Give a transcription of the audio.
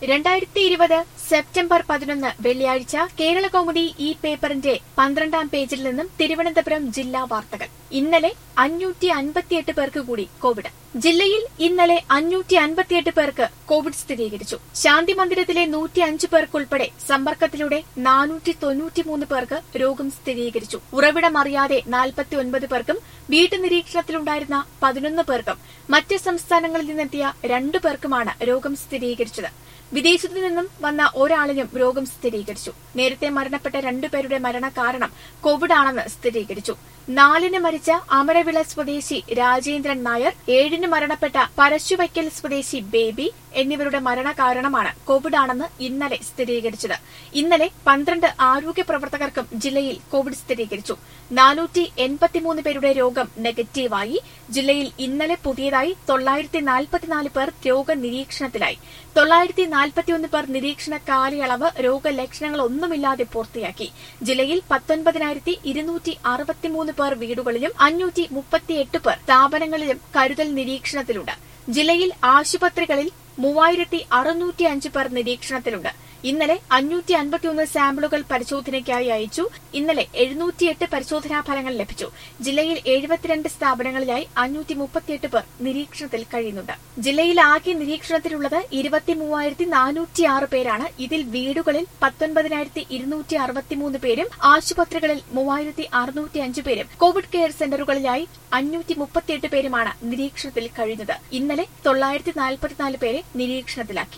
രണ്ടായിരത്തി ഇരുപത് സെപ്റ്റംബർ പതിനൊന്ന് വെള്ളിയാഴ്ച കേരള കൗമുദി ഈ പേപ്പറിന്റെ പന്ത്രണ്ടാം പേജിൽ നിന്നും തിരുവനന്തപുരം ജില്ലാ വാർത്തകൾ ഇന്നലെ അഞ്ഞൂറ്റി അൻപത്തിയെട്ട് പേർക്ക് കൂടി കോവിഡ് ജില്ലയിൽ ഇന്നലെ അഞ്ഞൂറ്റി അൻപത്തിയെട്ട് പേർക്ക് കോവിഡ് സ്ഥിരീകരിച്ചു ശാന്തി മന്ദിരത്തിലെ നൂറ്റി അഞ്ച് പേർക്കുൾപ്പെടെ സമ്പർക്കത്തിലൂടെ നാനൂറ്റി തൊണ്ണൂറ്റിമൂന്ന് പേർക്ക് രോഗം സ്ഥിരീകരിച്ചു ഉറവിടം അറിയാതെ നാൽപ്പത്തി ഒൻപത് പേർക്കും വീട്ടുനിരീക്ഷണത്തിലുണ്ടായിരുന്ന പതിനൊന്ന് പേർക്കും മറ്റ് സംസ്ഥാനങ്ങളിൽ നിന്നെത്തിയ രണ്ടു പേർക്കുമാണ് രോഗം സ്ഥിരീകരിച്ചത് വിദേശത്തു നിന്നും വന്ന ഒരാളിനും രോഗം സ്ഥിരീകരിച്ചു നേരത്തെ മരണപ്പെട്ട രണ്ടുപേരുടെ മരണകാരണം കോവിഡ് ആണെന്ന് സ്ഥിരീകരിച്ചു നാലിന് മരിച്ച അമരവിള സ്വദേശി രാജേന്ദ്രൻ നായർ ഏഴിന് മരണപ്പെട്ട പരശുവയ്ക്കൽ സ്വദേശി ബേബി എന്നിവരുടെ മരണകാരണമാണ് കോവിഡ് ആണെന്ന് ഇന്നലെ സ്ഥിരീകരിച്ചത് ഇന്നലെ പന്ത്രണ്ട് ആരോഗ്യ പ്രവർത്തകർക്കും ജില്ലയിൽ കോവിഡ് സ്ഥിരീകരിച്ചു നാനൂറ്റി എൺപത്തിമൂന്ന് പേരുടെ രോഗം നെഗറ്റീവായി ജില്ലയിൽ ഇന്നലെ പുതിയതായി തൊള്ളായിരത്തി നാൽപ്പത്തിനാല് പേർ രോഗനിരീക്ഷണത്തിലായി തൊള്ളായിരത്തി നാൽപ്പത്തിയൊന്ന് പേർ നിരീക്ഷണ കാലയളവ് രോഗലക്ഷണങ്ങളൊന്നുമില്ലാതെ പൂർത്തിയാക്കി ജില്ലയിൽ പത്തൊൻപതിനായിരത്തി ഇരുന്നൂറ്റി അറുപത്തിമൂന്ന് പേർ വീടുകളിലും അഞ്ഞൂറ്റി മുപ്പത്തിയെട്ട് പേർ സ്ഥാപനങ്ങളിലും കരുതൽ നിരീക്ഷണത്തിലുണ്ട് ജില്ലയിൽ ആശുപത്രികളിൽ മൂവായിരത്തി അറുന്നൂറ്റി അഞ്ച് പേർ നിരീക്ഷണത്തിലുണ്ട് ഇന്നലെ അഞ്ഞൂറ്റി അൻപത്തിയൊന്ന് സാമ്പിളുകൾ പരിശോധനയ്ക്കായി അയച്ചു ഇന്നലെ എഴുന്നൂറ്റിയെട്ട് പരിശോധനാ ഫലങ്ങൾ ലഭിച്ചു ജില്ലയിൽ എഴുപത്തിരണ്ട് സ്ഥാപനങ്ങളിലായി അഞ്ഞൂറ്റി മുപ്പത്തിയെട്ട് പേർ നിരീക്ഷണത്തിൽ കഴിയുന്നുണ്ട് ജില്ലയിൽ ആകെ നിരീക്ഷണത്തിലുള്ളത് ഇരുപത്തി മൂവായിരത്തി നാനൂറ്റിയാറ് പേരാണ് ഇതിൽ വീടുകളിൽ പത്തൊൻപതിനായിരത്തി ഇരുന്നൂറ്റി അറുപത്തിമൂന്ന് പേരും ആശുപത്രികളിൽ മൂവായിരത്തി അറുന്നൂറ്റി അഞ്ച് പേരും കോവിഡ് കെയർ സെന്ററുകളിലായി അഞ്ഞൂറ്റി മുപ്പത്തിയെട്ട് പേരുമാണ് നിരീക്ഷണത്തിൽ കഴിയുന്നത് ഇന്നലെ തൊള്ളായിരത്തി നാൽപ്പത്തിനാല് പേരെ നിരീക്ഷണത്തിലാക്കി